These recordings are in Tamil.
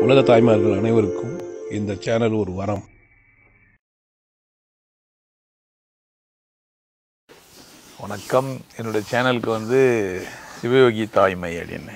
உலக தாய்மார்கள் அனைவருக்கும் இந்த சேனல் ஒரு வரம் வணக்கம் என்னுடைய சேனலுக்கு வந்து சிவயோகி தாய்மை அப்படின்னு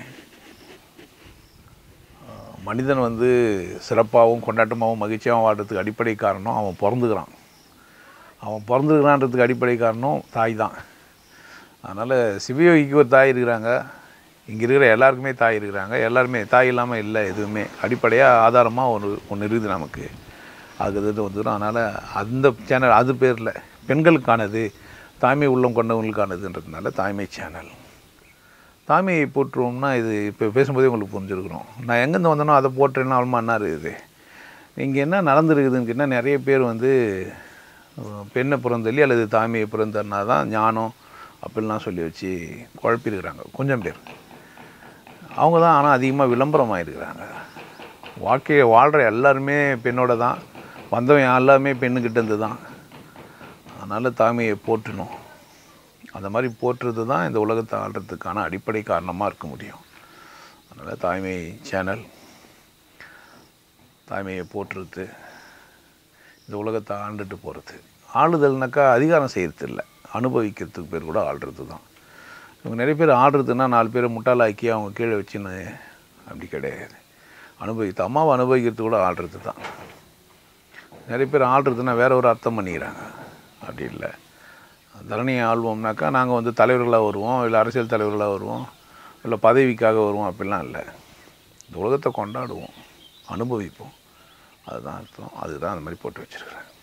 அஹ் மனிதன் வந்து சிறப்பாகவும் கொண்டாட்டமாகவும் மகிழ்ச்சியாகவும் வாழ்றதுக்கு அடிப்படை காரணம் அவன் பிறந்துக்கிறான் அவன் பிறந்துக்கிறான்றதுக்கு அடிப்படை காரணம் தாய் தான் அதனால் சிவயோகிக்கு ஒரு தாய் இருக்கிறாங்க இங்கே இருக்கிற எல்லாருக்குமே தாய் இருக்கிறாங்க எல்லாருமே தாய் இல்லாமல் இல்லை எதுவுமே அடிப்படையாக ஆதாரமாக ஒரு ஒன்று இருக்குது நமக்கு அதுக்கு இது வந்துடும் அதனால் அந்த சேனல் அது பேரில் பெண்களுக்கானது தாய்மை உள்ளம் கொண்டவங்களுக்கானதுன்றதுனால தாய்மை சேனல் தாய்மையை போற்றுவோம்னா இது இப்போ பேசும்போதே உங்களுக்கு புரிஞ்சிருக்கிறோம் நான் எங்கேருந்து வந்தனோ அதை போட்டுறேன்னா அவ்வளோ என்ன இருக்குது இங்கே என்ன நடந்துருக்குதுன்னு கேட்டால் நிறைய பேர் வந்து அஹ், பெண்ணை பிறந்தள்ளி அல்லது தாய்மையை பிறந்தன்னா தான் ஞானம் அப்படிலாம் சொல்லி வச்சு குழப்பிருக்கிறாங்க கொஞ்சம் பேர் அவங்க தான் ஆனால் அதிகமாக விளம்பரமாக இருக்கிறாங்க வாழ்க்கையை வாழ்கிற எல்லாருமே பெண்ணோட தான் வந்தவன் எல்லாமே பெண்ணுக்கிட்ட இருந்து தான் அதனால் தாய்மையை போற்றணும் அந்த மாதிரி போற்றுறது தான் இந்த உலகத்தை ஆள்றதுக்கான அடிப்படை காரணமாக இருக்க முடியும் அதனால் தாய்மை சேனல் தாய்மையை போற்றுறது இந்த உலகத்தை ஆண்டுட்டு போகிறது ஆளுதல்னாக்கா அதிகாரம் செய்கிறது இல்லை அனுபவிக்கிறதுக்கு பேர் கூட ஆள்றது தான் இவங்க நிறைய பேர் ஆடுறதுன்னா நாலு பேரை முட்டாளாக்கி அவங்க கீழே வச்சுன்னு அப்படி கிடையாது அனுபவித்து அம்மாவை அனுபவிக்கிறது கூட ஆடுறது தான் நிறைய பேர் ஆடுறதுன்னா வேற ஒரு அர்த்தம் பண்ணிக்கிறாங்க அப்படி இல்லை தரணியை ஆள்வோம்னாக்கா நாங்கள் வந்து தலைவர்களாக வருவோம் இல்லை அரசியல் தலைவர்களாக வருவோம் இல்லை பதவிக்காக வருவோம் அப்படிலாம் இல்லை இந்த உலகத்தை கொண்டாடுவோம் அனுபவிப்போம் அதுதான் அர்த்தம் அதுதான் அந்த மாதிரி போட்டு வச்சுருக்கிறேன்